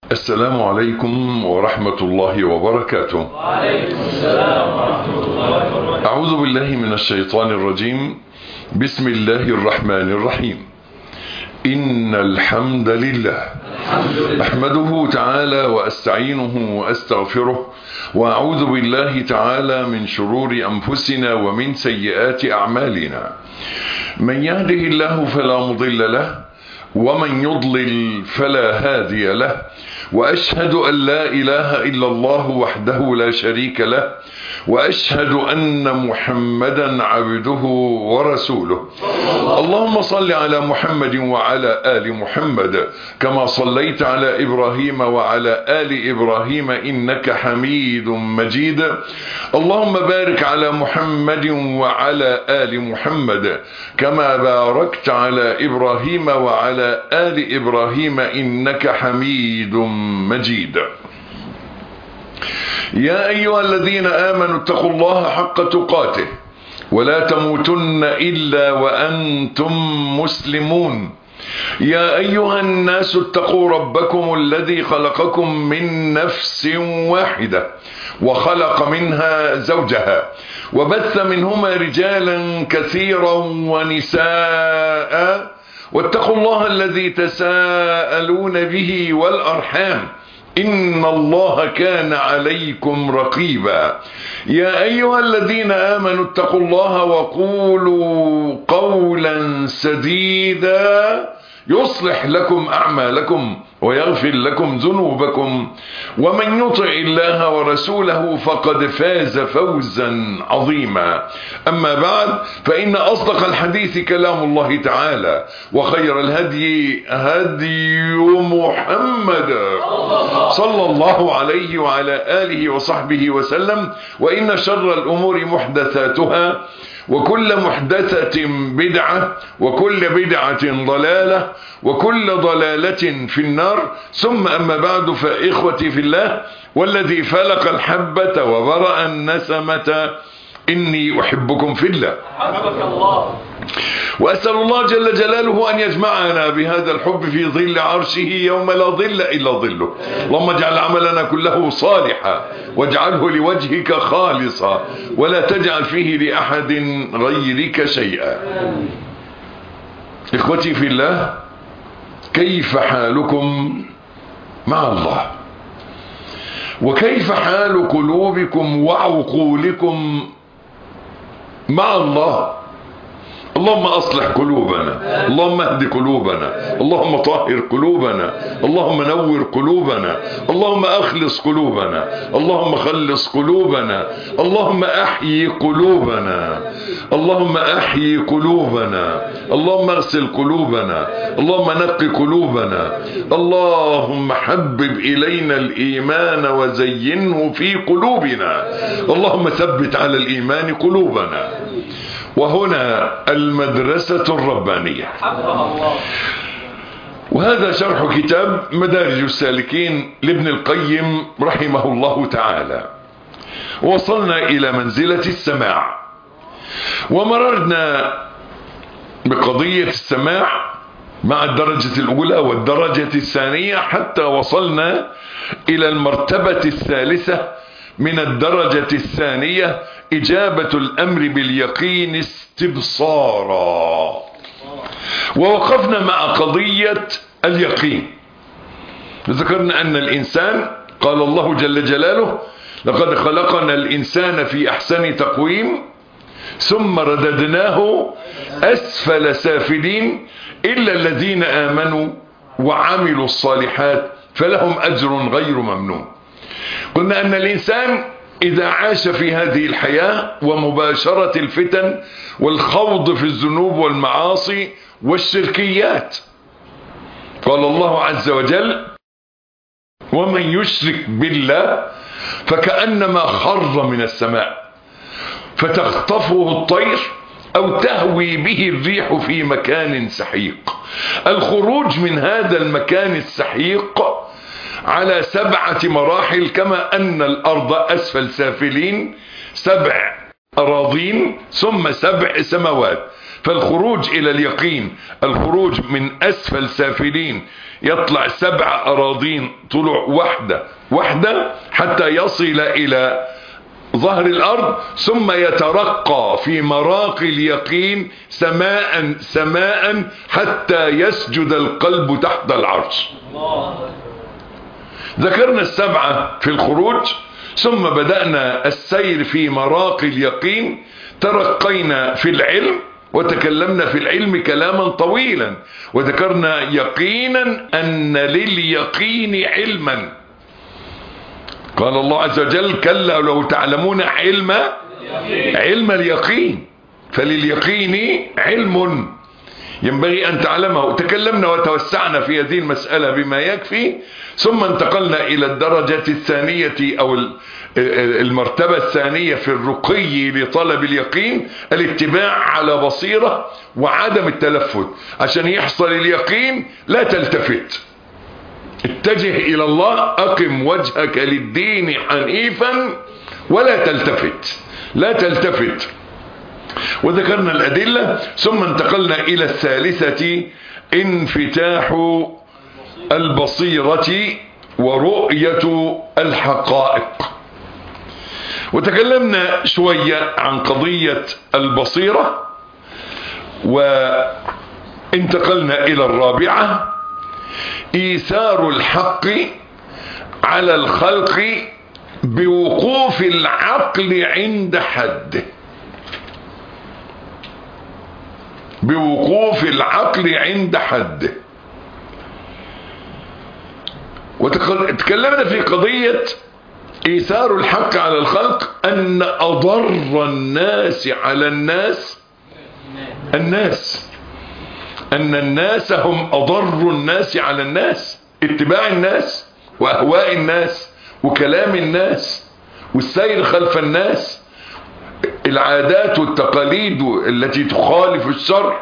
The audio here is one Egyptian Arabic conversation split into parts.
السلام عليكم ورحمة الله وبركاته وعليكم السلام ورحمة الله وبركاته أعوذ بالله من الشيطان الرجيم بسم الله الرحمن الرحيم إن الحمد لله الحمد لله أحمده تعالى وأستعينه وأستغفره وأعوذ بالله تعالى من شرور أنفسنا ومن سيئات أعمالنا من يهده الله فلا مضل له ومن يضلل فلا هادي له وأشهد أن لا إله إلا الله وحده لا شريك له وأشهد أن محمدا عبده ورسوله اللهم صل على محمد وعلى آل محمد كما صليت على إبراهيم وعلى آل إبراهيم إنك حميد مجيد اللهم بارك على محمد وعلى آل محمد كما باركت على إبراهيم وعلى آل إبراهيم إنك حميد مجيد يا أيها الذين آمنوا اتقوا الله حق تقاته ولا تموتن إلا وأنتم مسلمون يا أيها الناس اتقوا ربكم الذي خلقكم من نفس واحدة وخلق منها زوجها وبث منهما رجالا كثيرا ونساء واتقوا الله الذي تساءلون به والأرحام إن الله كان عليكم رقيبا يا أيها الذين آمنوا اتقوا الله وقولوا قولا سديدا يصلح لكم أعمالكم ويغفر لكم ذنوبكم ومن يطع الله ورسوله فقد فاز فوزا عظيما أما بعد فإن أصدق الحديث كلام الله تعالى وخير الهدي هدي محمد صلى الله عليه وعلى آله وصحبه وسلم وإن شر الأمور محدثاتها وكل محدثة بدعة وكل بدعة ضلالة وكل ضلالة في النار ثم أما بعد فإخوتي في الله والذي فلق الحبة وبرأ النسمة إني أحبكم في الله حفظك الله وأسأل الله جل جلاله أن يجمعنا بهذا الحب في ظل عرشه يوم لا ظل إلا ظله اللهم اجعل عملنا كله صالحا واجعله لوجهك خالصا ولا تجعل فيه لأحد غيرك شيئا إخوتي في الله كيف حالكم مع الله وكيف حال قلوبكم وعقولكم مع الله اللهم أصلح قلوبنا اللهم اهد قلوبنا اللهم طهر قلوبنا اللهم نور قلوبنا اللهم أخلص قلوبنا اللهم خلص قلوبنا اللهم أحيي قلوبنا اللهم أحيي قلوبنا اللهم اغسل قلوبنا اللهم نقي قلوبنا اللهم حبب إلينا الإيمان وزينه في قلوبنا اللهم ثبت على الإيمان قلوبنا وهنا المدرسة الربانية حفظها الله وهذا شرح كتاب مدارج السالكين لابن القيم رحمه الله تعالى وصلنا إلى منزلة السماع ومررنا بقضية السماع مع الدرجة الأولى والدرجة الثانية حتى وصلنا إلى المرتبة الثالثة من الدرجة الثانية إجابة الأمر باليقين استبصارا ووقفنا مع قضية اليقين ذكرنا أن الإنسان قال الله جل جلاله لقد خلقنا الإنسان في أحسن تقويم ثم رددناه أسفل سافلين إلا الذين آمنوا وعملوا الصالحات فلهم أجر غير ممنون قلنا أن الإنسان إذا عاش في هذه الحياة ومباشرة الفتن والخوض في الذنوب والمعاصي والشركيات قال الله عز وجل ومن يشرك بالله فكأنما خر من السماء فتخطفه الطير أو تهوي به الريح في مكان سحيق الخروج من هذا المكان السحيق على سبعة مراحل كما أن الأرض أسفل سافلين سبع أراضين ثم سبع سماوات فالخروج الى اليقين الخروج من اسفل سافلين يطلع سبع اراضين طلوع واحدة واحدة حتى يصل الى ظهر الارض ثم يترقى في مراقي اليقين سماء سماء حتى يسجد القلب تحت العرش الله ذكرنا السبعة في الخروج ثم بدأنا السير في مراقي اليقين ترقينا في العلم وتكلمنا في العلم كلاما طويلا وذكرنا يقينا أن لليقين علما قال الله عز وجل كلا لو تعلمون علم علم اليقين فلليقين علم ينبغي أن تعلمه تكلمنا وتوسعنا في هذه المسألة بما يكفي ثم انتقلنا إلى الدرجة الثانية أو ال- المرتبة الثانية في الرقي لطلب اليقين الاتباع على بصيرة وعدم التلفت عشان يحصل اليقين لا تلتفت اتجه إلى الله أقم وجهك للدين حنيفا ولا تلتفت لا تلتفت وذكرنا الأدلة ثم انتقلنا إلى الثالثة انفتاح البصيرة ورؤية الحقائق وتكلمنا شوية عن قضية البصيرة وانتقلنا إلى الرابعة إيثار الحق على الخلق بوقوف العقل عند حده بوقوف العقل عند حده وتكلمنا في قضية إيثار الحق على الخلق أن أضر الناس على الناس الناس أن الناس هم أضر الناس على الناس اتباع الناس وأهواء الناس وكلام الناس والسير خلف الناس العادات والتقاليد التي تخالف الشرع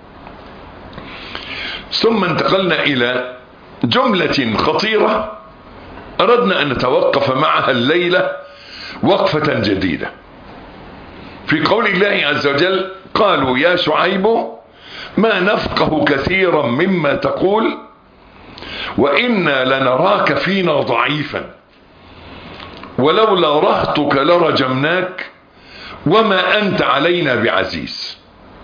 ثم انتقلنا إلى جملة خطيرة أردنا أن نتوقف معها الليلة وقفة جديدة في قول الله عز وجل قالوا يا شعيب ما نفقه كثيرا مما تقول وإنا لنراك فينا ضعيفا ولولا رهتك لرجمناك وما أنت علينا بعزيز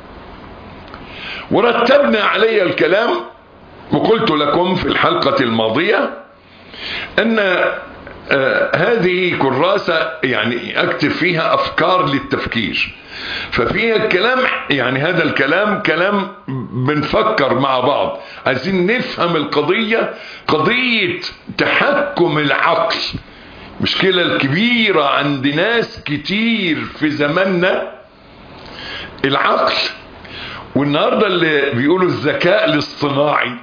ورتبنا علي الكلام وقلت لكم في الحلقة الماضية أن آه هذه كراسة يعني أكتب فيها أفكار للتفكير ففيها الكلام يعني هذا الكلام كلام بنفكر مع بعض عايزين نفهم القضية قضية تحكم العقل مشكلة الكبيرة عند ناس كتير في زماننا العقل والنهاردة اللي بيقولوا الذكاء الاصطناعي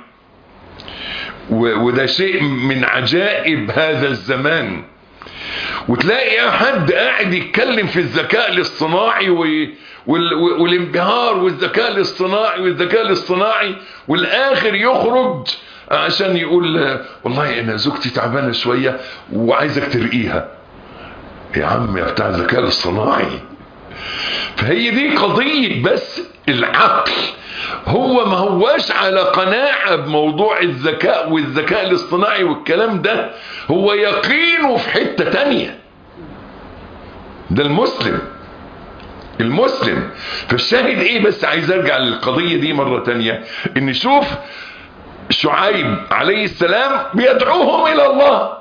وده شيء من عجائب هذا الزمان وتلاقي حد قاعد يتكلم في الذكاء الاصطناعي والانبهار والذكاء الاصطناعي والذكاء الاصطناعي والاخر يخرج عشان يقول والله انا زوجتي تعبانه شويه وعايزك ترقيها يا عم يا بتاع الذكاء الاصطناعي فهي دي قضيه بس العقل هو ما هواش على قناعة بموضوع الذكاء والذكاء الاصطناعي والكلام ده هو يقينه في حتة تانية ده المسلم المسلم فالشاهد ايه بس عايز ارجع للقضية دي مرة تانية ان شوف شعيب عليه السلام بيدعوهم الى الله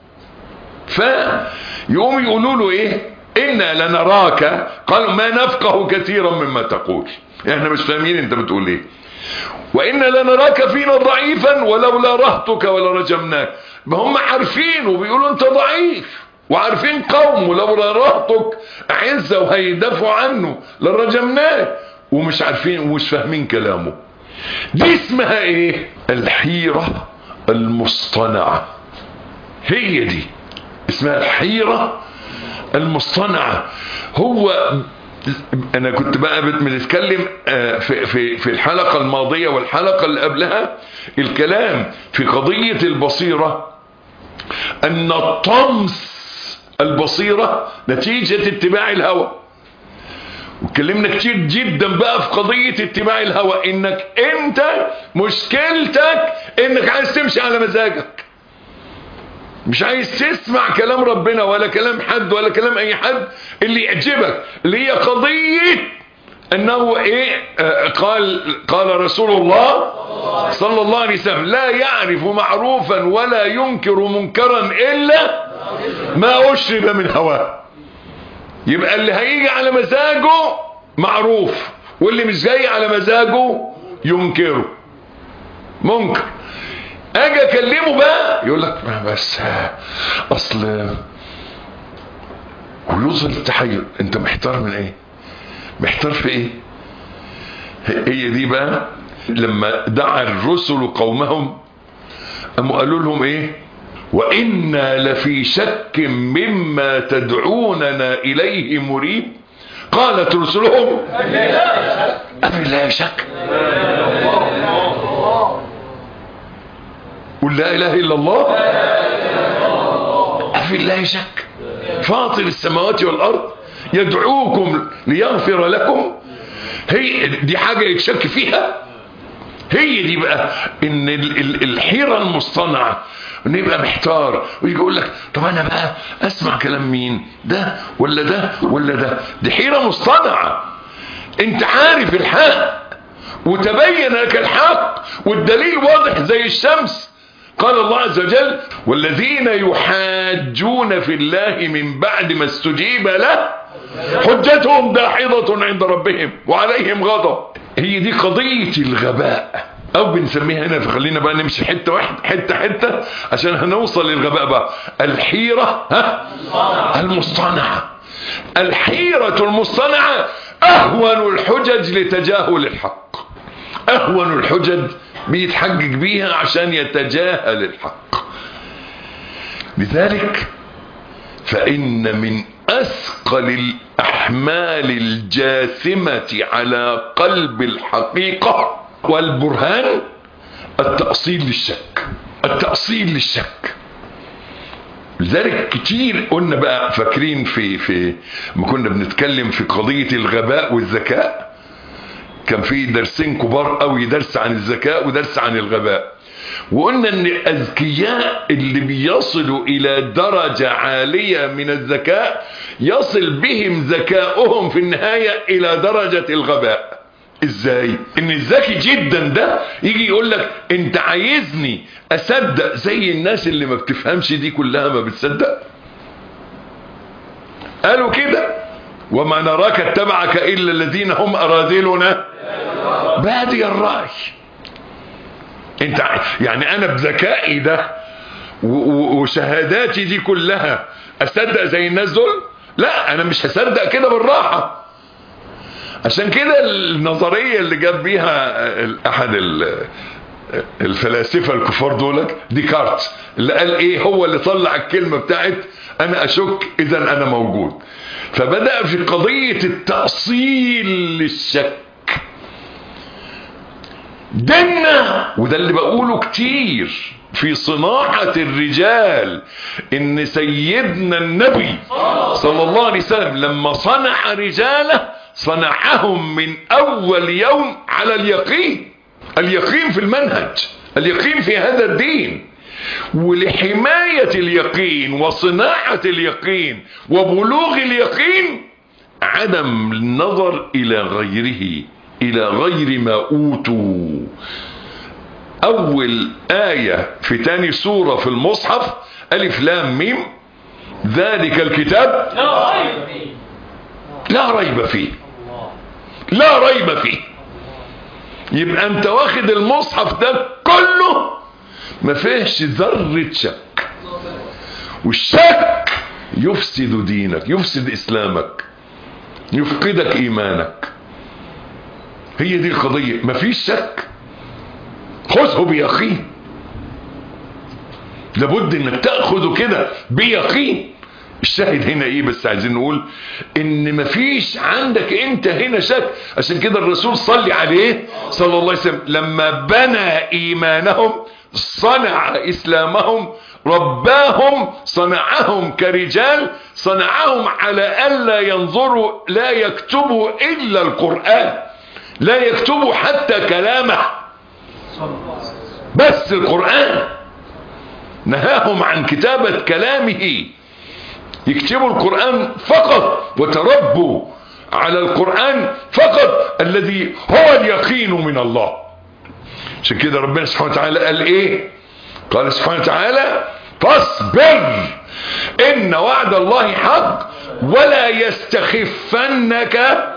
فيقوم يقولوا له ايه انا لنراك قالوا ما نفقه كثيرا مما تقول احنا مش فاهمين انت بتقول ايه وإنا لنراك فينا ضعيفا ولولا رهتك ولا رجمناك ما هم عارفين وبيقولوا انت ضعيف وعارفين قوم ولولا رهتك عزة وهيدافعوا عنه لرجمناه ومش عارفين ومش فاهمين كلامه دي اسمها ايه الحيرة المصطنعة هي دي اسمها الحيرة المصطنعة هو انا كنت بقى بنتكلم في في في الحلقه الماضيه والحلقه اللي قبلها الكلام في قضيه البصيره ان طمس البصيره نتيجه اتباع الهوى واتكلمنا كتير جدا بقى في قضية اتباع الهوى انك انت مشكلتك انك عايز تمشي على مزاجك مش عايز تسمع كلام ربنا ولا كلام حد ولا كلام اي حد اللي يعجبك اللي هي قضية انه ايه آه قال قال رسول الله صلى الله عليه وسلم لا يعرف معروفا ولا ينكر منكرا الا ما اشرب من هواه يبقى اللي هيجي على مزاجه معروف واللي مش جاي على مزاجه ينكره منكر اجي اكلمه بقى يقول لك بس اصل ويوصل التحير انت محتار من ايه محتار في ايه هي دي بقى لما دعا الرسل قومهم قاموا قالوا لهم ايه وإنا لفي شك مما تدعوننا إليه مريب قالت رسلهم أفي الله شك قل لا إله إلا الله أفي الله شك فاطر السماوات والأرض يدعوكم ليغفر لكم هي دي حاجة يتشك فيها هي دي بقى ان الحيرة المصطنعة ان يبقى محتار ويجي يقول لك طب انا بقى اسمع كلام مين ده ولا ده ولا ده دي حيرة مصطنعة انت عارف الحق وتبين لك الحق والدليل واضح زي الشمس قال الله عز وجل والذين يحاجون في الله من بعد ما استجيب له حجتهم داحضة عند ربهم وعليهم غضب هي دي قضية الغباء او بنسميها هنا فخلينا بقى نمشي حتة واحد حتة حتة عشان هنوصل للغباء بقى الحيرة ها المصطنعة الحيرة المصطنعة اهون الحجج لتجاهل الحق اهون الحجج بيتحجج بيها عشان يتجاهل الحق لذلك فان من اثقل الاحمال الجاثمة على قلب الحقيقة والبرهان التأصيل للشك التأصيل للشك لذلك كتير قلنا بقى فاكرين في في ما كنا بنتكلم في قضية الغباء والذكاء كان في درسين كبار قوي درس عن الذكاء ودرس عن الغباء وقلنا ان الاذكياء اللي بيصلوا الى درجة عالية من الذكاء يصل بهم ذكاؤهم في النهاية الى درجة الغباء ازاي ان الذكي جدا ده يجي يقول لك انت عايزني اصدق زي الناس اللي ما بتفهمش دي كلها ما بتصدق قالوا كده وما نراك اتبعك الا الذين هم اراذلنا بادي الراي انت يعني انا بذكائي ده وشهاداتي دي كلها اصدق زي الناس دول لا انا مش هصدق كده بالراحه عشان كده النظريه اللي جاب بيها احد الفلاسفه الكفار دولك ديكارت اللي قال ايه هو اللي طلع الكلمه بتاعت انا اشك اذا انا موجود فبدا في قضيه التاصيل للشك دنا وده اللي بقوله كتير في صناعة الرجال ان سيدنا النبي صلى الله عليه وسلم لما صنع رجاله صنعهم من اول يوم على اليقين اليقين في المنهج اليقين في هذا الدين ولحماية اليقين وصناعة اليقين وبلوغ اليقين عدم النظر الى غيره الى غير ما اوتوا اول آية في تاني سورة في المصحف الف لام ميم ذلك الكتاب لا ريب فيه لا ريب فيه لا ريب فيه يبقى انت واخد المصحف ده كله ما فيهش ذرة شك والشك يفسد دينك يفسد اسلامك يفقدك ايمانك هي دي القضية مفيش شك خذه بيقين لابد انك تاخذه كده بيقين الشاهد هنا ايه بس عايزين نقول ان مفيش عندك انت هنا شك عشان كده الرسول صلي عليه صلى الله عليه وسلم لما بنى ايمانهم صنع اسلامهم رباهم صنعهم كرجال صنعهم على ألا ينظروا لا يكتبوا إلا القرآن لا يكتبوا حتى كلامه بس القرآن نهاهم عن كتابة كلامه يكتبوا القرآن فقط وتربوا على القرآن فقط الذي هو اليقين من الله عشان كده ربنا سبحانه وتعالى قال ايه قال سبحانه وتعالى فاصبر ان وعد الله حق ولا يستخفنك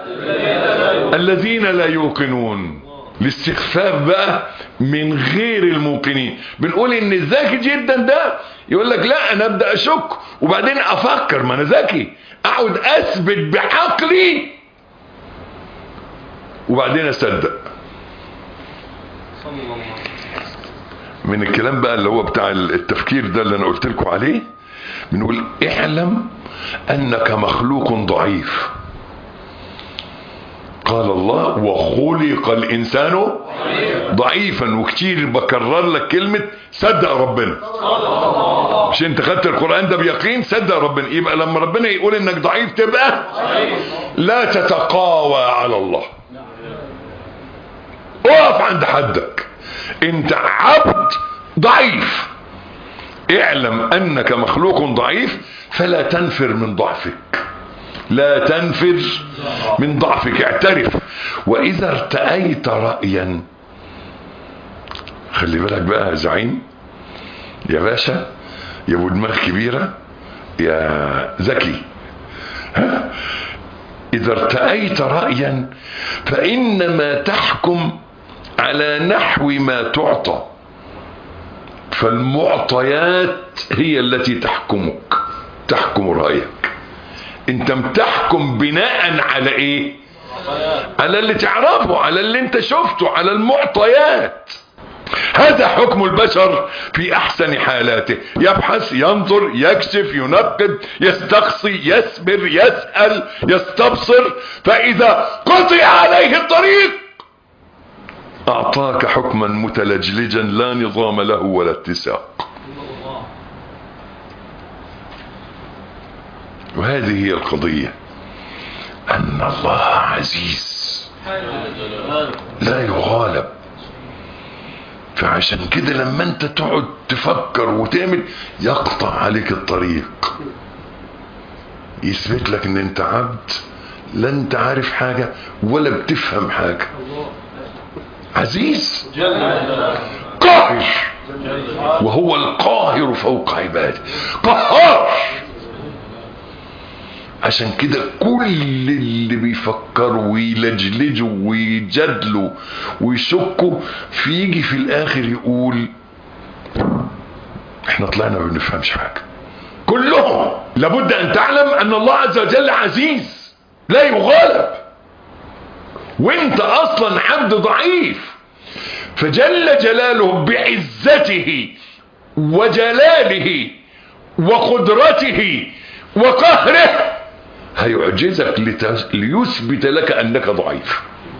الذين لا يوقنون الاستخفاف بقى من غير الموقنين بنقول ان الذكي جدا ده يقول لك لا انا ابدا اشك وبعدين افكر ما انا ذكي اقعد اثبت بعقلي وبعدين اصدق من الكلام بقى اللي هو بتاع التفكير ده اللي انا قلت لكم عليه بنقول اعلم انك مخلوق ضعيف قال الله وخلق الانسان ضعيفا وكتير بكرر لك كلمة صدق ربنا مش انت خدت القرآن ده بيقين صدق ربنا يبقى لما ربنا يقول انك ضعيف تبقى لا تتقاوى على الله اقف عند حدك انت عبد ضعيف اعلم انك مخلوق ضعيف فلا تنفر من ضعفك لا تنفر من ضعفك اعترف واذا ارتأيت رأيا خلي بالك بقى يا زعيم يا باشا يا ابو دماغ كبيرة يا ذكي ها اذا ارتأيت رأيا فانما تحكم على نحو ما تعطى فالمعطيات هي التي تحكمك تحكم رأيك انت بتحكم بناء على ايه على اللي تعرفه على اللي انت شفته على المعطيات هذا حكم البشر في احسن حالاته يبحث ينظر يكشف ينقد يستقصي يسبر يسأل يستبصر فاذا قطع عليه الطريق اعطاك حكما متلجلجا لا نظام له ولا اتساق وهذه هي القضية ان الله عزيز لا يغالب فعشان كده لما انت تقعد تفكر وتعمل يقطع عليك الطريق يثبت لك ان انت عبد لا انت عارف حاجة ولا بتفهم حاجة عزيز قاهر وهو القاهر فوق عباده قهار عشان كده كل اللي بيفكروا ويلجلجوا ويجادلوا ويشكوا فيجي في الاخر يقول احنا طلعنا ما بنفهمش حاجه كلهم لابد ان تعلم ان الله عز وجل عزيز لا يغالب وانت اصلا عبد ضعيف فجل جلاله بعزته وجلاله وقدرته وقهره هيعجزك ليثبت لك انك ضعيف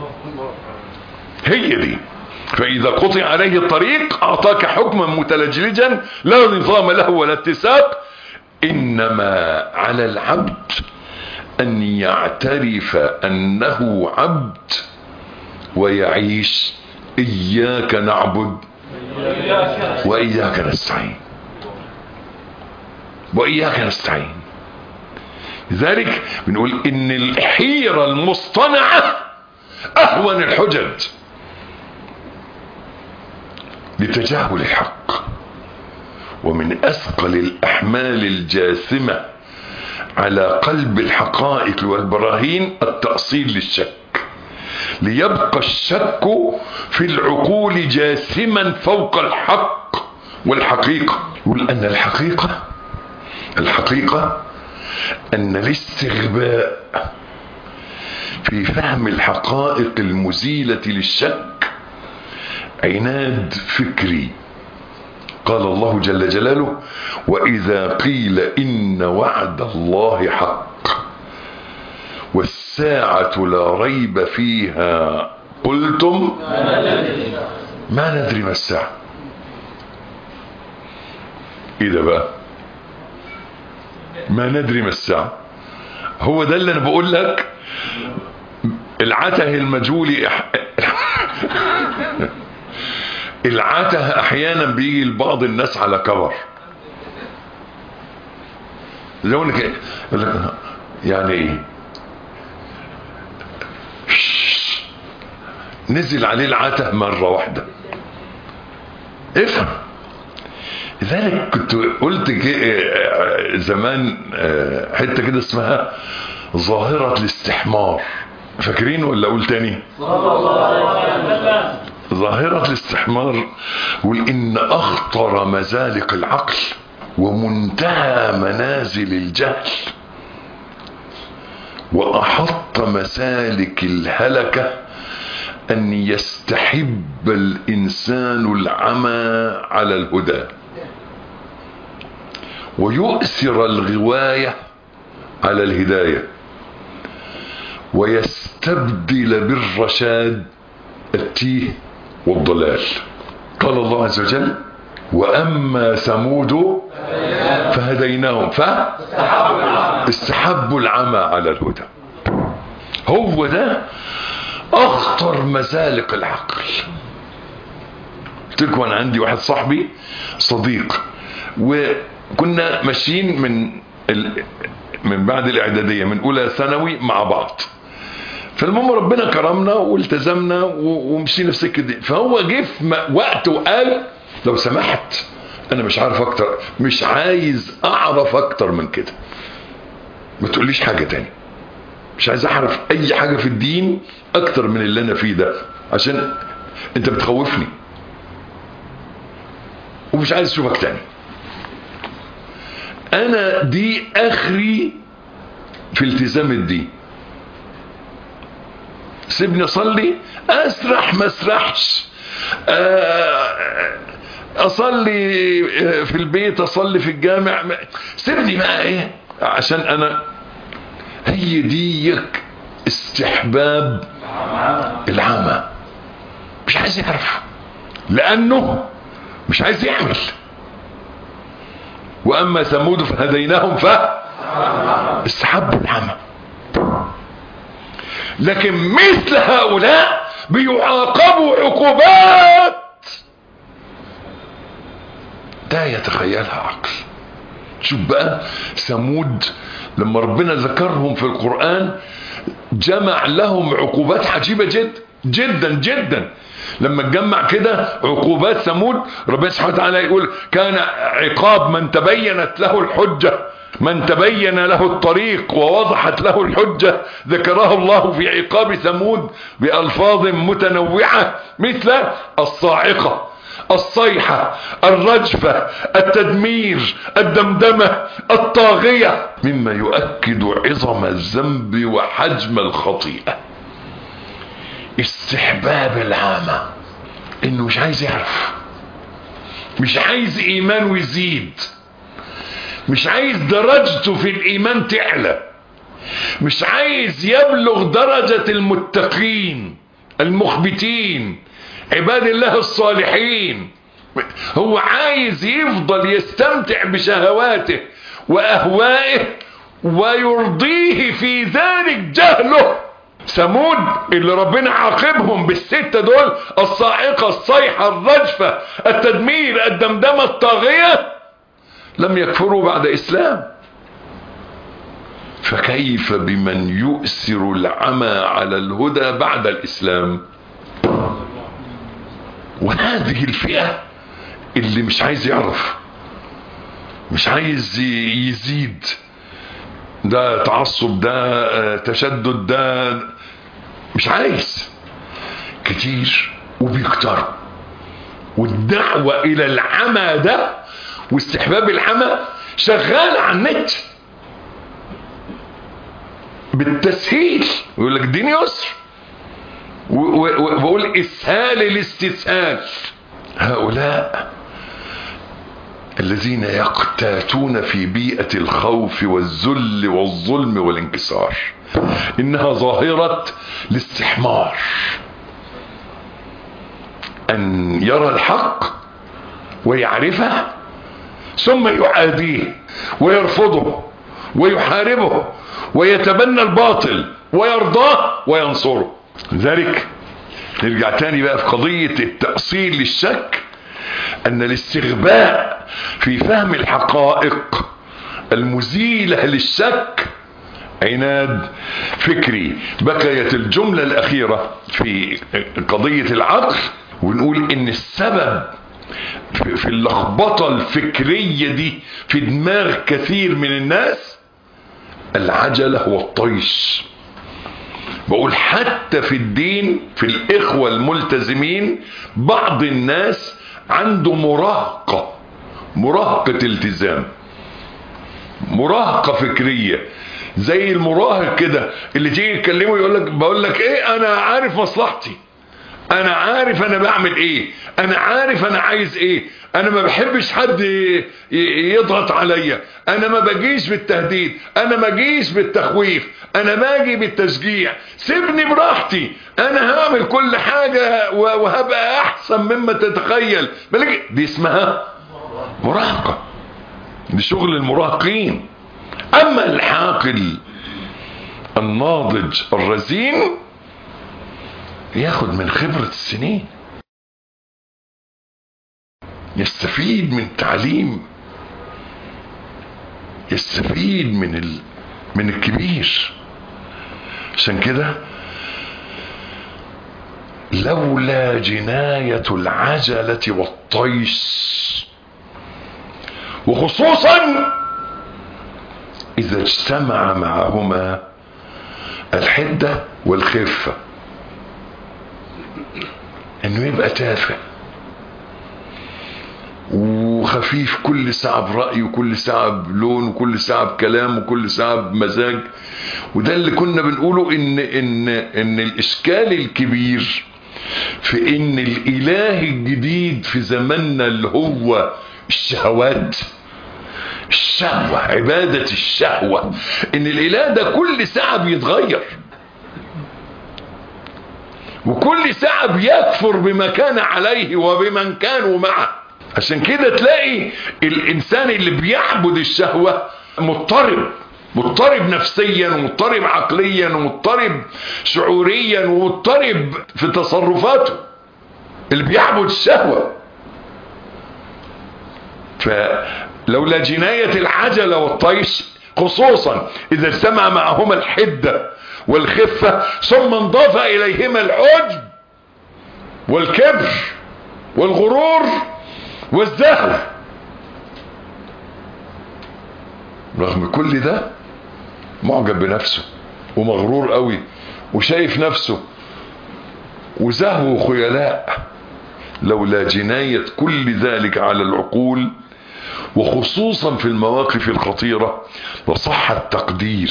هي دي فاذا قطع عليه الطريق اعطاك حكما متلجلجا لا نظام له ولا اتساق انما على العبد ان يعترف انه عبد ويعيش اياك نعبد واياك نستعين واياك نستعين لذلك بنقول ان الحيرة المصطنعة اهون الحجج لتجاهل الحق ومن اثقل الاحمال الجاثمة على قلب الحقائق والبراهين التأصيل للشك ليبقى الشك في العقول جاثما فوق الحق والحقيقة يقول ان الحقيقة الحقيقة ان الاستغباء في فهم الحقائق المزيلة للشك عناد فكري قال الله جل جلاله واذا قيل ان وعد الله حق والساعة لا ريب فيها قلتم ما ندري ما الساعة ايه ده بقى ما ندري ما الساعة هو ده اللي انا بقول لك العته المجهولي أح... العته احيانا بيجي لبعض الناس على كبر زي ما لك يقول لك يعني ايه نزل عليه العته مره واحده افهم لذلك كنت قلت زمان حته كده اسمها ظاهره الاستحمار فاكرين ولا اقول تاني ظاهرة الاستحمار يقول إن أخطر مزالق العقل ومنتهى منازل الجهل وأحط مسالك الهلكة أن يستحب الإنسان العمى على الهدى ويؤثر الغواية على الهداية ويستبدل بالرشاد التيه والضلال قال الله عز وجل وأما ثمود فهديناهم فاستحبوا العمى على الهدى هو ده أخطر مزالق العقل قلت لكم أنا عندي واحد صاحبي صديق وكنا ماشيين من ال... من بعد الإعدادية من أولى ثانوي مع بعض فالمهم ربنا كرمنا والتزمنا ومشينا في سكه دي فهو جه في وقت وقال لو سمحت انا مش عارف اكتر مش عايز اعرف اكتر من كده ما تقوليش حاجه تاني مش عايز اعرف اي حاجه في الدين اكتر من اللي انا فيه ده عشان انت بتخوفني ومش عايز اشوفك تاني انا دي اخري في التزام الدين سيبني اصلي اسرح ما اسرحش اصلي في البيت اصلي في الجامع سيبني بقى ايه عشان انا هي ديك استحباب العمى مش عايز يعرف لانه مش عايز يعمل واما ثمود فهديناهم ف استحبوا العمى لكن مثل هؤلاء بيعاقبوا عقوبات لا يتخيلها عقل شوف بقى ثمود لما ربنا ذكرهم في القرآن جمع لهم عقوبات عجيبة جدا جدا جدا لما تجمع كده عقوبات ثمود ربنا سبحانه وتعالى يقول كان عقاب من تبينت له الحجه من تبين له الطريق ووضحت له الحجة ذكره الله في عقاب ثمود بألفاظ متنوعة مثل الصاعقة الصيحة الرجفة التدمير الدمدمة الطاغية مما يؤكد عظم الذنب وحجم الخطيئة استحباب العامة انه مش عايز يعرف مش عايز ايمانه يزيد مش عايز درجته في الايمان تعلى مش عايز يبلغ درجة المتقين المخبتين عباد الله الصالحين هو عايز يفضل يستمتع بشهواته واهوائه ويرضيه في ذلك جهله ثمود اللي ربنا عاقبهم بالستة دول الصاعقة الصيحة الرجفة التدمير الدمدمة الطاغية لم يكفروا بعد اسلام فكيف بمن يؤثر العمى على الهدى بعد الاسلام وهذه الفئة اللي مش عايز يعرف مش عايز يزيد ده تعصب ده تشدد ده مش عايز كتير وبيكتروا والدعوة الى العمى ده واستحباب العمى شغال على النت بالتسهيل يقول لك الدين يسر وبقول اسهال الاستسهال هؤلاء الذين يقتاتون في بيئة الخوف والذل والظلم والانكسار انها ظاهرة الاستحمار ان يرى الحق ويعرفه ثم يعاديه ويرفضه ويحاربه ويتبنى الباطل ويرضاه وينصره لذلك نرجع تاني بقى في قضية التأصيل للشك أن الاستغباء في فهم الحقائق المزيلة للشك عناد فكري بقيت الجملة الأخيرة في قضية العقل ونقول إن السبب في اللخبطة الفكرية دي في دماغ كثير من الناس العجلة والطيش بقول حتى في الدين في الإخوة الملتزمين بعض الناس عنده مراهقة مراهقة التزام مراهقة فكرية زي المراهق كده اللي تيجي تكلمه يقول لك بقول لك ايه انا عارف مصلحتي انا عارف انا بعمل ايه انا عارف انا عايز ايه انا ما بحبش حد يضغط عليا انا ما بجيش بالتهديد انا ما بجيش بالتخويف انا باجي بالتشجيع سيبني براحتي انا هعمل كل حاجة وهبقى احسن مما تتخيل دي اسمها مراهقة دي شغل المراهقين اما العاقل الناضج الرزين ياخد من خبرة السنين يستفيد من تعليم يستفيد من ال... من الكبير عشان كده لولا جناية العجلة والطيش وخصوصا إذا اجتمع معهما الحدة والخفة انه يبقى تافه وخفيف كل ساعة برأي وكل ساعة بلون وكل ساعة بكلام وكل ساعة بمزاج وده اللي كنا بنقوله ان ان ان الاشكال الكبير في ان الاله الجديد في زماننا اللي هو الشهوات الشهوة عبادة الشهوة ان الاله ده كل ساعة بيتغير وكل ساعة بيكفر بما كان عليه وبمن كانوا معه عشان كده تلاقي الانسان اللي بيعبد الشهوة مضطرب مضطرب نفسيا ومضطرب عقليا ومضطرب شعوريا ومضطرب في تصرفاته اللي بيعبد الشهوة فلولا جناية العجلة والطيش خصوصا اذا اجتمع معهما الحدة والخفة ثم انضاف اليهما العجب والكبر والغرور والزهو رغم كل ده معجب بنفسه ومغرور قوي وشايف نفسه وزهو وخيلاء لولا جناية كل ذلك على العقول وخصوصا في المواقف الخطيرة لصح التقدير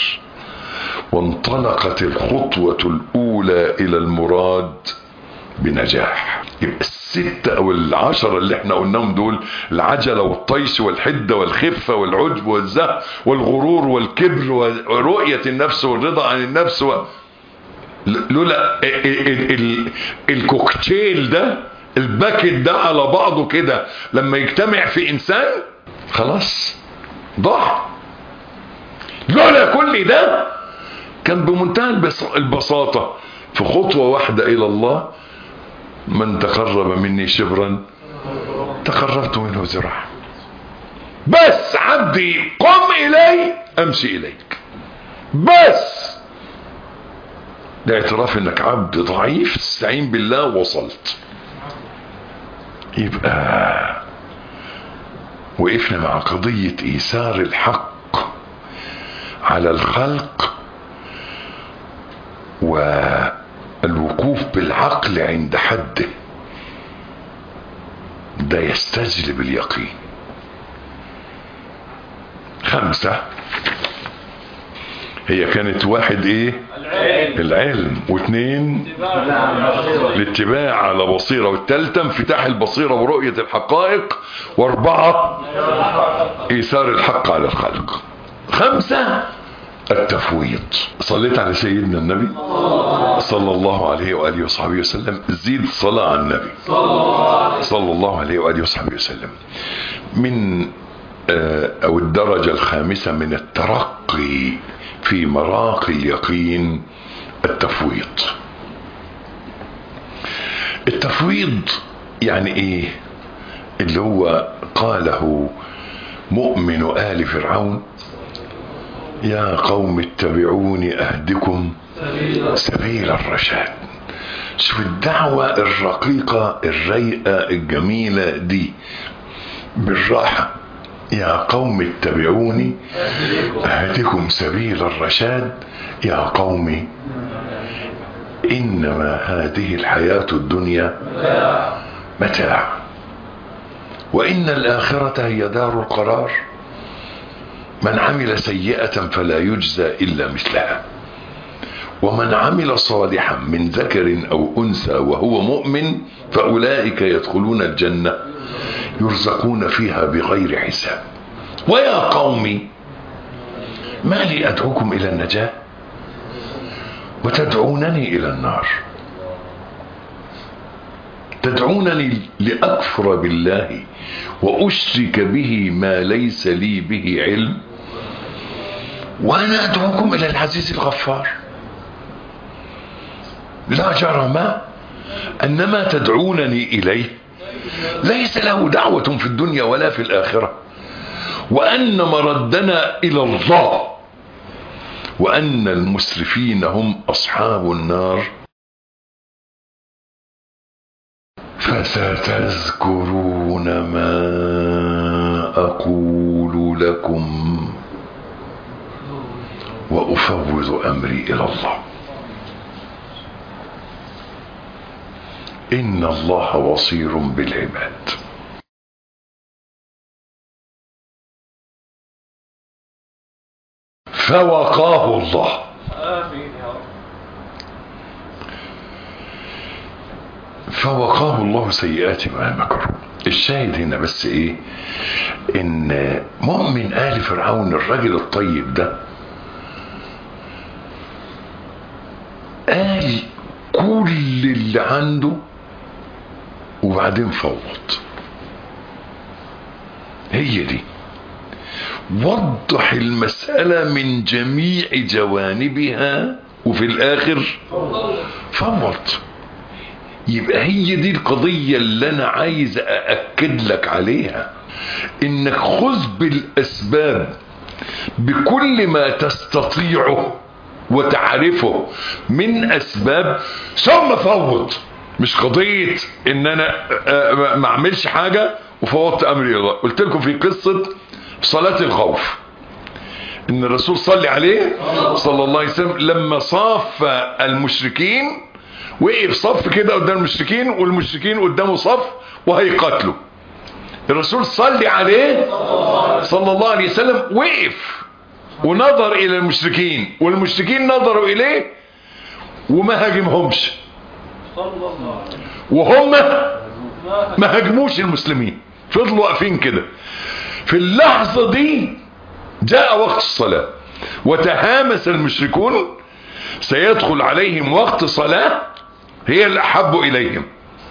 وانطلقت الخطوة الأولى إلى المراد بنجاح يبقى الستة أو العشرة اللي احنا قلناهم دول العجلة والطيش والحدة والخفة والعجب والزهق والغرور والكبر ورؤية النفس والرضا عن النفس و... لولا ال... ال... ال... الكوكتيل ده الباكت ده على بعضه كده لما يجتمع في إنسان خلاص ضاع لولا كل ده كان بمنتهى البساطة في خطوة واحدة إلى الله من تقرب مني شبرا تقربت منه ذراعا بس عبدي قم إلي أمشي إليك بس ده اعتراف انك عبد ضعيف استعين بالله وصلت يبقى وقفنا مع قضية إيثار الحق على الخلق والوقوف بالعقل عند حده ده يستجلب اليقين خمسة هي كانت واحد ايه العلم العلم واثنين الاتباع على بصيرة والتالتة انفتاح البصيرة ورؤية الحقائق واربعة ايثار الحق على الخلق خمسة التفويض صليت على سيدنا النبي صلى الله عليه وآله وصحبه وسلم زيد صلاة على النبي صلى الله عليه وآله وصحبه وسلم من آه، أو الدرجة الخامسة من الترقي في مراقي اليقين التفويض التفويض يعني ايه اللي هو قاله مؤمن آل فرعون يا قوم اتبعوني أهدكم سبيل الرشاد شوف الدعوة الرقيقة الرايقة الجميلة دي بالراحة يا قوم اتبعوني أهدكم سبيل الرشاد يا قوم إنما هذه الحياة الدنيا متاع وإن الآخرة هي دار القرار من عمل سيئة فلا يجزى إلا مثلها ومن عمل صالحا من ذكر أو أنثى وهو مؤمن فأولئك يدخلون الجنة يرزقون فيها بغير حساب ويا قوم ما لي أدعوكم إلى النجاة وتدعونني إلى النار تدعونني لأكفر بالله وأشرك به ما ليس لي به علم وأنا أدعوكم إلى العزيز الغفار لا جرم أن ما تدعونني إليه ليس له دعوة في الدنيا ولا في الآخرة وأن مردنا إلى الله وأن المسرفين هم أصحاب النار فستذكرون ما أقول لكم وأفوض أمري إلى الله إن الله بصير بالعباد فوقاه الله آمين يا رب فوقاه الله سيئات ما مكروا الشاهد هنا بس ايه ان مؤمن آل فرعون الرجل الطيب ده قال كل اللي عنده وبعدين فوض هي دي وضح المسألة من جميع جوانبها وفي الآخر فوض يبقى هي دي القضية اللي أنا عايز أأكد لك عليها إنك خذ بالأسباب بكل ما تستطيعه وتعرفه من أسباب ثم فوض مش قضية إن أنا آه، ما أعملش حاجة وفوضت أمري إلى الله قلت لكم في قصة صلاة الخوف إن الرسول صلى عليه صلى الله عليه وسلم لما صاف المشركين وقف صف كده قدام المشركين والمشركين قدامه صف وهيقاتلوا الرسول صلي عليه صلى الله عليه وسلم وقف ونظر الى المشركين والمشركين نظروا اليه وما هاجمهمش صلى الله عليه وهم وسلم ما هاجموش المسلمين فضلوا واقفين كده في اللحظة دي جاء وقت الصلاة وتهامس المشركون سيدخل عليهم وقت صلاة هي الأحب إليهم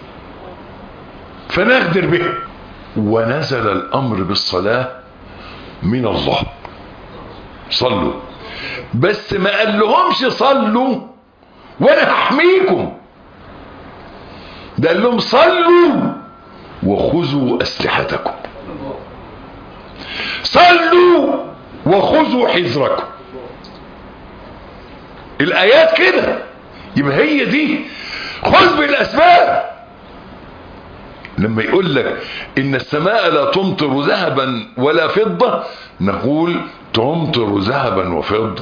فنغدر به ونزل الأمر بالصلاة من الله صلوا بس ما قال لهمش صلوا وانا هحميكم ده قال لهم صلوا وخذوا اسلحتكم صلوا وخذوا حذركم الايات كده يبقى هي دي خذ بالاسباب لما يقول لك ان السماء لا تمطر ذهبا ولا فضة نقول تمطر ذهبا وفضة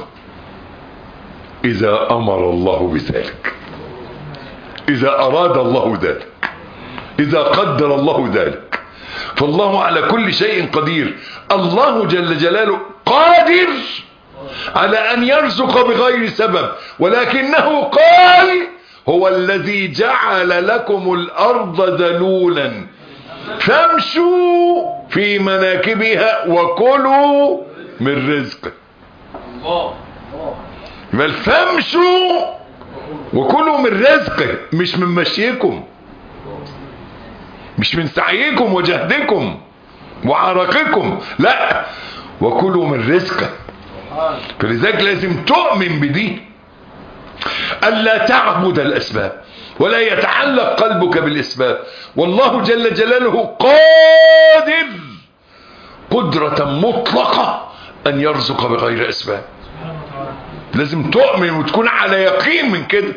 اذا امر الله بذلك اذا اراد الله ذلك اذا قدر الله ذلك فالله على كل شيء قدير الله جل جلاله قادر على ان يرزق بغير سبب ولكنه قال هو الذي جعل لكم الارض ذلولا فامشوا في مناكبها وكلوا من رزقه الله بل فامشوا وكلوا من رزقه مش من مشيكم مش من سعيكم وجهدكم وعرقكم لا وكلوا من رزقه فلذلك لازم تؤمن بدي ألا تعبد الأسباب ولا يتعلق قلبك بالأسباب والله جل جلاله قادر قدرة مطلقة أن يرزق بغير أسباب لازم تؤمن وتكون على يقين من كده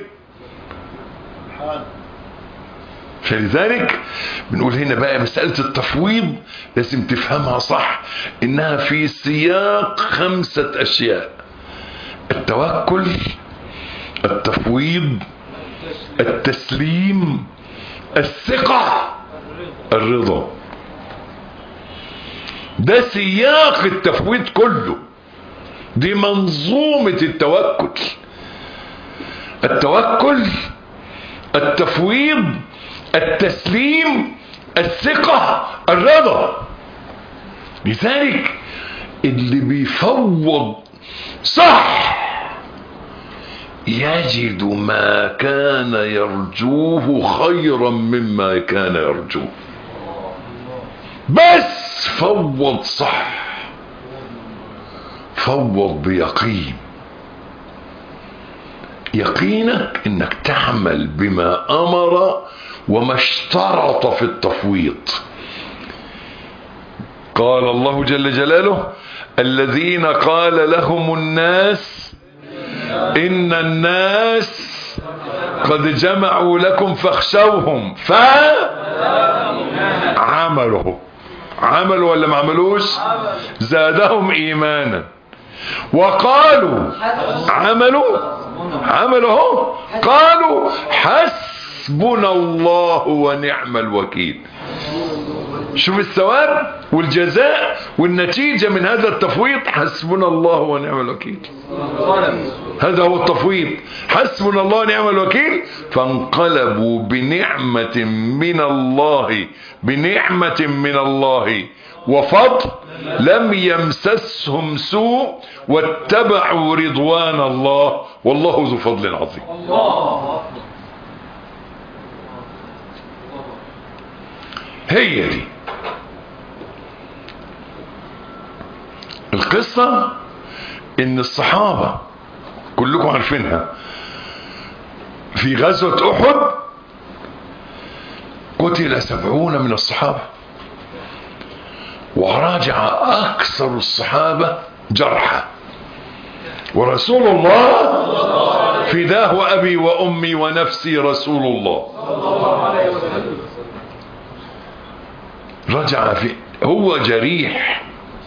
فلذلك بنقول هنا بقى مسألة التفويض لازم تفهمها صح إنها في سياق خمسة أشياء التوكل التفويض التسليم الثقة الرضا ده سياق التفويض كله دي منظومة التوكل التوكل التفويض التسليم الثقة الرضا لذلك اللي بيفوض صح يجد ما كان يرجوه خيرا مما كان يرجوه بس فوض صح فوض بيقين يقينك انك تعمل بما امر وما اشترط في التفويض قال الله جل جلاله الذين قال لهم الناس ان الناس قد جمعوا لكم فاخشوهم فعملوا عملوا ولا ما عملوش زادهم ايمانا وقالوا عملوا عملوا اهو قالوا حسبنا الله ونعم الوكيل شوف الثواب والجزاء والنتيجة من هذا التفويض حسبنا الله ونعم الوكيل هذا هو التفويض حسبنا الله ونعم الوكيل فانقلبوا بنعمة من الله بنعمة من الله وفضل لم يمسسهم سوء واتبعوا رضوان الله والله ذو فضل عظيم هي دي القصة ان الصحابة كلكم عارفينها في غزوة احد قتل سبعون من الصحابة وراجع اكثر الصحابة جرحى ورسول الله فداه ابي وامي ونفسي رسول الله رجع في هو جريح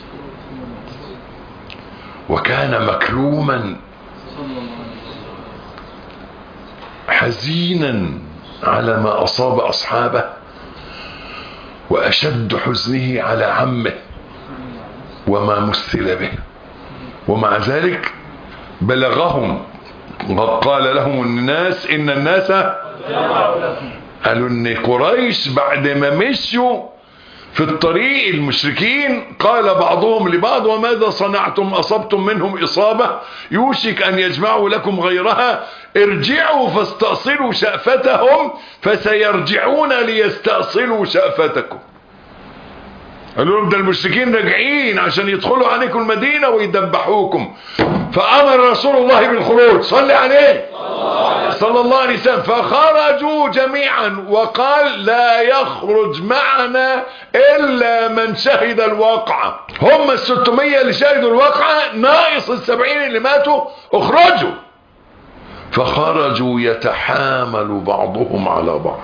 وكان مكلوما حزينا على ما اصاب اصحابه واشد حزنه على عمه وما مثل به ومع ذلك بلغهم قال لهم الناس ان الناس قالوا ان قريش بعد ما مشوا في الطريق المشركين قال بعضهم لبعض وماذا صنعتم أصبتم منهم إصابة يوشك أن يجمعوا لكم غيرها ارجعوا فاستأصلوا شأفتهم فسيرجعون ليستأصلوا شأفتكم قالوا لهم ده المشركين راجعين عشان يدخلوا عليكم المدينة ويدبحوكم فأمر رسول الله بالخروج صلى عليه صلى الله عليه وسلم فخرجوا جميعا وقال لا يخرج معنا إلا من شهد الواقعة هم الستمية اللي شهدوا الواقعة ناقص السبعين اللي ماتوا اخرجوا فخرجوا يتحامل بعضهم على بعض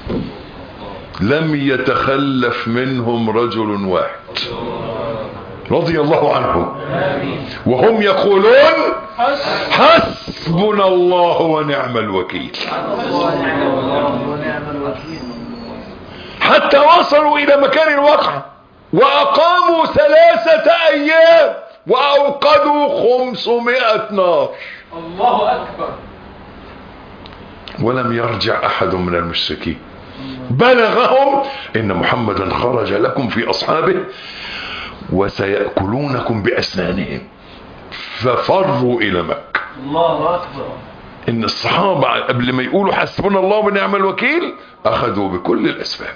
لم يتخلف منهم رجل واحد رضي الله عنهم وهم يقولون حسبنا الله ونعم الوكيل حتى وصلوا الى مكان الوقعة واقاموا ثلاثة ايام واوقدوا خمسمائة نار الله اكبر ولم يرجع احد من المشركين بلغهم ان محمدا خرج لكم في اصحابه وسيأكلونكم باسنانهم ففروا الى مكة الله اكبر ان الصحابة قبل ما يقولوا حسبنا الله ونعم الوكيل اخذوا بكل الاسباب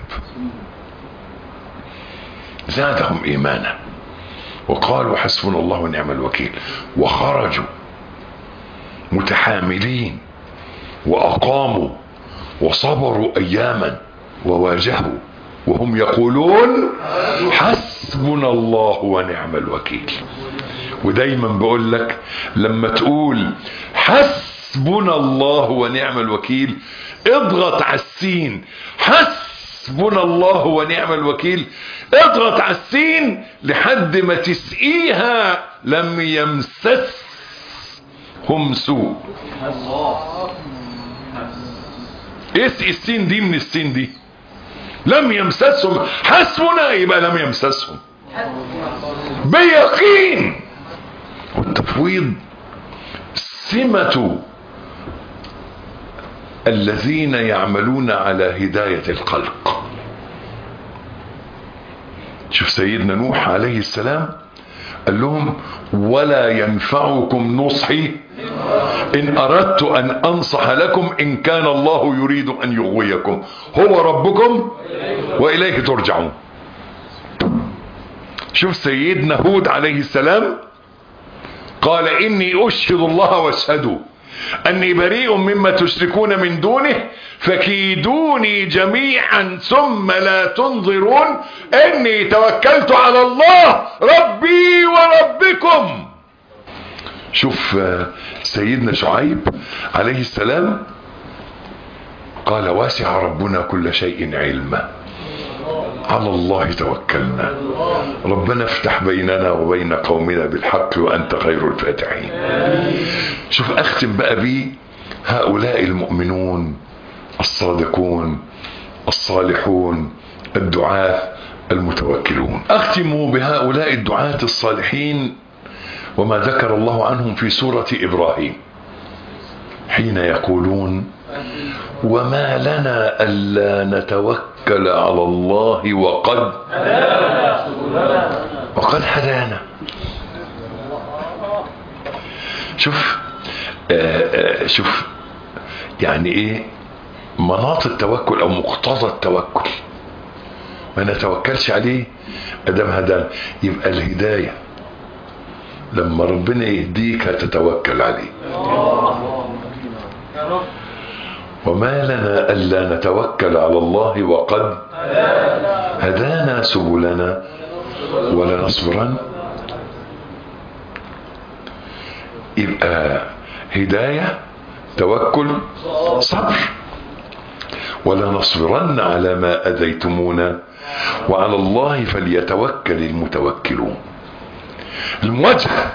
زادهم ايمانا وقالوا حسبنا الله ونعم الوكيل وخرجوا متحاملين واقاموا وصبروا اياما وواجهوا وهم يقولون حسبنا الله ونعم الوكيل ودايما بقول لك لما تقول حسبنا الله ونعم الوكيل اضغط على السين حسبنا الله ونعم الوكيل اضغط على السين لحد ما تسقيها لم يمسسهم سوء اسقي السين دي من السين دي لم يمسسهم حسبنا يبقى لم يمسسهم بيقين والتفويض سمة الذين يعملون على هداية الخلق شوف سيدنا نوح عليه السلام قال لهم ولا ينفعكم نصحي إن أردت أن أنصح لكم إن كان الله يريد أن يغويكم هو ربكم وإليه ترجعون شوف سيدنا هود عليه السلام قال إني أشهد الله واشهدوا أني بريء مما تشركون من دونه فكيدوني جميعا ثم لا تنظرون إني توكلت على الله ربي وربكم شوف سيدنا شعيب عليه السلام قال واسع ربنا كل شيء علما على الله توكلنا ربنا افتح بيننا وبين قومنا بالحق وأنت خير الفاتحين شوف أختم بقى بيه هؤلاء المؤمنون الصادقون الصالحون الدعاة المتوكلون أختم بهؤلاء الدعاة الصالحين وما ذكر الله عنهم في سورة إبراهيم حين يقولون وما لنا ألا نتوكل على الله وقد وقد هدانا شوف آآ آآ شوف يعني ايه مناط التوكل او مقتضى التوكل ما نتوكلش عليه ادام هدانا يبقى الهدايه لما ربنا يهديك هتتوكل عليه يا رب وما لنا ألا نتوكل على الله وقد هدانا سبلنا ولنصبرن يبقى هداية توكل صبر ولنصبرن على ما أذيتمونا وعلى الله فليتوكل المتوكلون المواجهة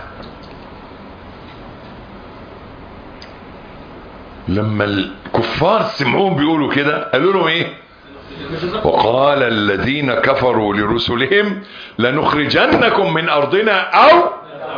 لما الكفار سمعوهم بيقولوا كده قالوا لهم ايه وقال الذين كفروا لرسلهم لنخرجنكم من ارضنا او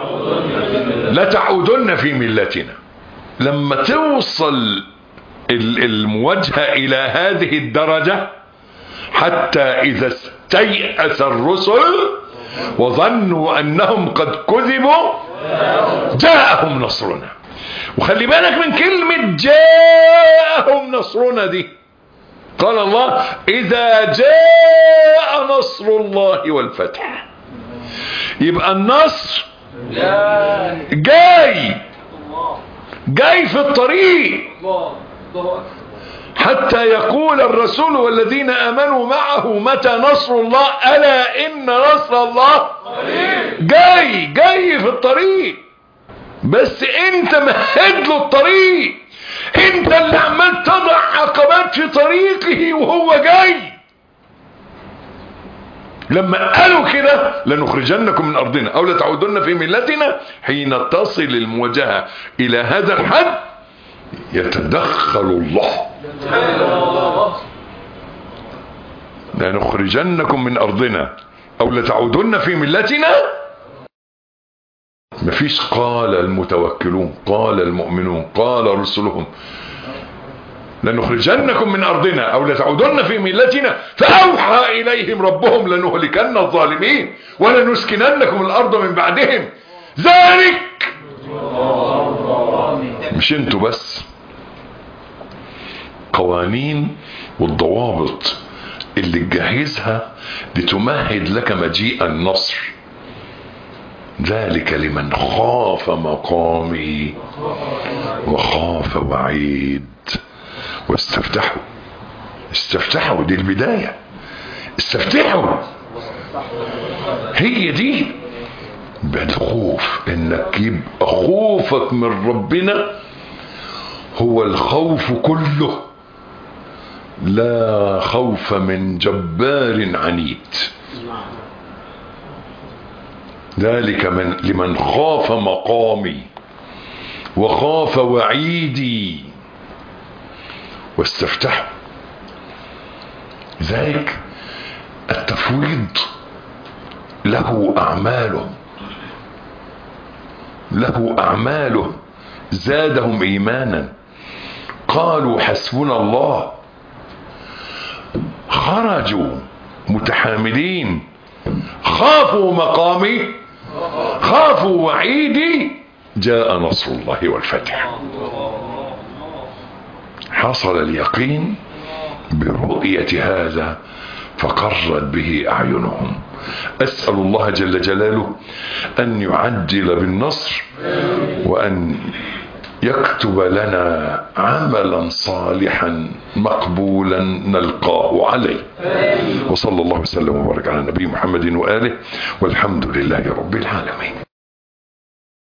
لتعودن في ملتنا لما توصل ال- المواجهة الى هذه الدرجة حتى اذا استيأس الرسل وظنوا انهم قد كذبوا جاءهم نصرنا وخلي بالك من كلمة جاءهم نصرنا دي قال الله إذا جاء نصر الله والفتح يبقى النصر جاي الله جاي في الطريق الله الله اكبر حتى يقول الرسول والذين آمنوا معه متى نصر الله ألا إن نصر الله جاي جاي في الطريق بس انت مهد له الطريق انت اللي عمال تضع عقبات في طريقه وهو جاي لما قالوا كده لنخرجنكم من ارضنا او لتعودن في ملتنا حين تصل المواجهه الى هذا الحد يتدخل الله لنخرجنكم من ارضنا او لتعودن في ملتنا مفيش قال المتوكلون قال المؤمنون قال رسلهم لنخرجنكم من ارضنا او لتعودن في ملتنا فاوحى اليهم ربهم لنهلكن الظالمين ولنسكننكم الارض من بعدهم ذلك مش انتوا بس قوانين والضوابط اللي تجهزها لتمهد لك مجيء النصر ذلك لمن خاف مقامي وخاف وعيد واستفتحوا استفتحوا دي البداية استفتحوا هي دي بالخوف انك يبقى خوفك من ربنا هو الخوف كله لا خوف من جبار عنيد ذلك من لمن خاف مقامي وخاف وعيدي واستفتحوا ذلك التفويض له أعماله له أعماله زادهم إيمانا قالوا حسبنا الله خرجوا متحاملين خافوا مقامي خافوا وعيدي جاء نصر الله والفتح حصل اليقين برؤية هذا فقرت به أعينهم أسأل الله جل جلاله أن يعجل بالنصر وأن يكتب لنا عملا صالحا مقبولا نلقاه عليه وصلى الله وسلم وبارك على نبي محمد وآله والحمد لله رب العالمين